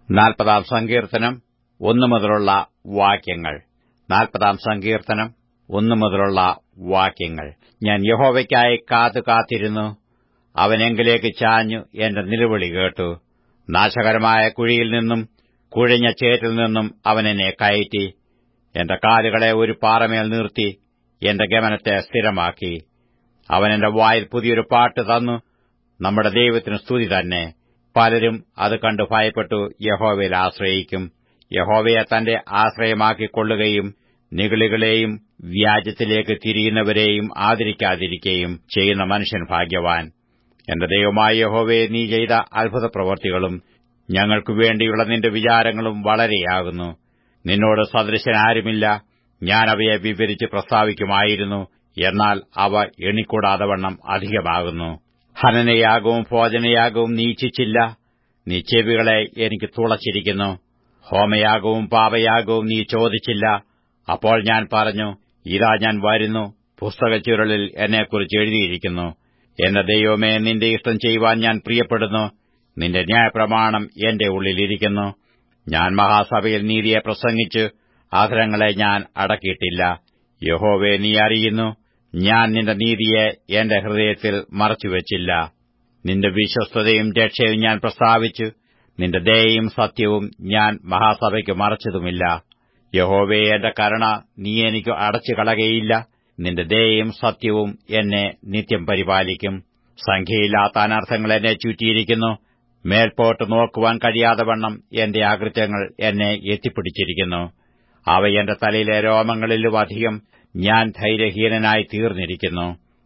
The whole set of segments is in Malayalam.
നാൽപ്പതാം സങ്കീർത്തനം ഒന്നു മുതലുള്ള വാക്യങ്ങൾ നാൽപ്പതാം സങ്കീർത്തനം ഒന്നു മുതലുള്ള വാക്യങ്ങൾ ഞാൻ യഹോവയ്ക്കായി കാത്തു കാത്തിരുന്നു അവനെങ്കിലേക്ക് ചാഞ്ഞു എന്റെ നിലവിളി കേട്ടു നാശകരമായ കുഴിയിൽ നിന്നും കുഴഞ്ഞ ചേറ്റിൽ നിന്നും അവൻ എന്നെ കയറ്റി എന്റെ കാലുകളെ ഒരു പാറമേൽ നിർത്തി എന്റെ ഗമനത്തെ സ്ഥിരമാക്കി അവൻ എന്റെ വായിൽ പുതിയൊരു പാട്ട് തന്നു നമ്മുടെ ദൈവത്തിന് സ്തുതി തന്നെ പലരും അത് കണ്ടു ഭയപ്പെട്ടു യഹോവയിൽ ആശ്രയിക്കും യഹോവയെ തന്റെ ആശ്രയമാക്കിക്കൊള്ളുകയും നിഗളികളെയും വ്യാജത്തിലേക്ക് തിരിയുന്നവരെയും ആദരിക്കാതിരിക്കുകയും ചെയ്യുന്ന മനുഷ്യൻ ഭാഗ്യവാൻ എന്റെ ദൈവമായ യഹോവയെ നീ ചെയ്ത അത്ഭുത പ്രവർത്തികളും ഞങ്ങൾക്കു വേണ്ടിയുള്ള നിന്റെ വിചാരങ്ങളും വളരെയാകുന്നു നിന്നോട് സദൃശനാരുമില്ല ഞാൻ അവയെ വിവരിച്ച് പ്രസ്താവിക്കുമായിരുന്നു എന്നാൽ അവ എണ്ണിക്കൂടാതെ വണ്ണം അധികമാകുന്നു ഹനനയാകവും ഭോജനയാകവും നീ ഇച്ഛിച്ചില്ല നീ ചെവികളെ എനിക്ക് തുളച്ചിരിക്കുന്നു ഹോമയാകവും പാപയാകവും നീ ചോദിച്ചില്ല അപ്പോൾ ഞാൻ പറഞ്ഞു ഇതാ ഞാൻ വരുന്നു പുസ്തകച്ചുരുളിൽ എന്നെക്കുറിച്ച് എഴുതിയിരിക്കുന്നു എന്റെ ദൈവമേ നിന്റെ ഇഷ്ടം ചെയ്യുവാൻ ഞാൻ പ്രിയപ്പെടുന്നു നിന്റെ ന്യായപ്രമാണം എന്റെ ഉള്ളിലിരിക്കുന്നു ഞാൻ മഹാസഭയിൽ നീതിയെ പ്രസംഗിച്ച് ആദരങ്ങളെ ഞാൻ അടക്കിയിട്ടില്ല യഹോവേ നീ അറിയുന്നു ഞാൻ നിന്റെ നീതിയെ എന്റെ ഹൃദയത്തിൽ മറച്ചുവെച്ചില്ല നിന്റെ വിശ്വസ്തതയും രക്ഷയും ഞാൻ പ്രസ്താവിച്ചു നിന്റെ ദയയും സത്യവും ഞാൻ മഹാസഭയ്ക്ക് മറച്ചതുമില്ല യഹോവേ എന്റെ കരുണ നീ എനിക്ക് അടച്ചു കളകയില്ല നിന്റെ ദയയും സത്യവും എന്നെ നിത്യം പരിപാലിക്കും സംഖ്യയില്ലാത്ത അനർത്ഥങ്ങൾ എന്നെ ചുറ്റിയിരിക്കുന്നു മേൽപോട്ട് നോക്കുവാൻ കഴിയാതെ വണ്ണം എന്റെ അകൃത്യങ്ങൾ എന്നെ എത്തിപ്പിടിച്ചിരിക്കുന്നു അവ എന്റെ തലയിലെ രോമങ്ങളിലും അധികം ഞാൻ ധൈര്യഹീനനായി തീർന്നിരിക്കുന്നു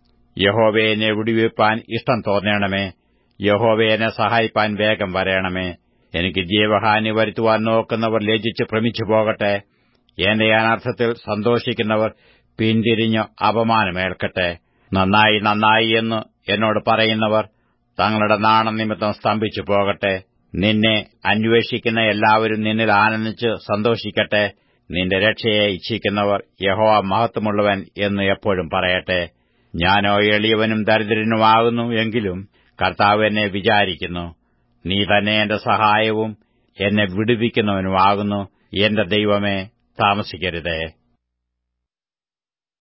യഹോവയെ എന്നെ വിടുവിപ്പാൻ ഇഷ്ടം തോന്നണമേ യഹോവയെ എന്നെ സഹായിപ്പാൻ വേഗം വരയണമേ എനിക്ക് ജീവഹാനി വരുത്തുവാൻ നോക്കുന്നവർ ലജിച്ച് ഭ്രമിച്ചു പോകട്ടെ എന്റെ അനർത്ഥത്തിൽ സന്തോഷിക്കുന്നവർ പിന്തിരിഞ്ഞ് അപമാനമേൽക്കട്ടെ നന്നായി നന്നായി എന്ന് എന്നോട് പറയുന്നവർ തങ്ങളുടെ നാണം നിമിത്തം സ്തംഭിച്ചു പോകട്ടെ നിന്നെ അന്വേഷിക്കുന്ന എല്ലാവരും നിന്നിൽ ആനന്ദിച്ച് സന്തോഷിക്കട്ടെ നിന്റെ രക്ഷയെ ഇച്ഛിക്കുന്നവർ യഹോവ മഹത്വമുള്ളവൻ എന്ന് എപ്പോഴും പറയട്ടെ ഞാനോ എളിയവനും ദരിദ്രനുമാകുന്നു എങ്കിലും കർത്താവ് എന്നെ വിചാരിക്കുന്നു നീ തന്നെ എന്റെ സഹായവും എന്നെ വിടുവിക്കുന്നവനുമാകുന്നു എന്റെ ദൈവമേ താമസിക്കരുതേ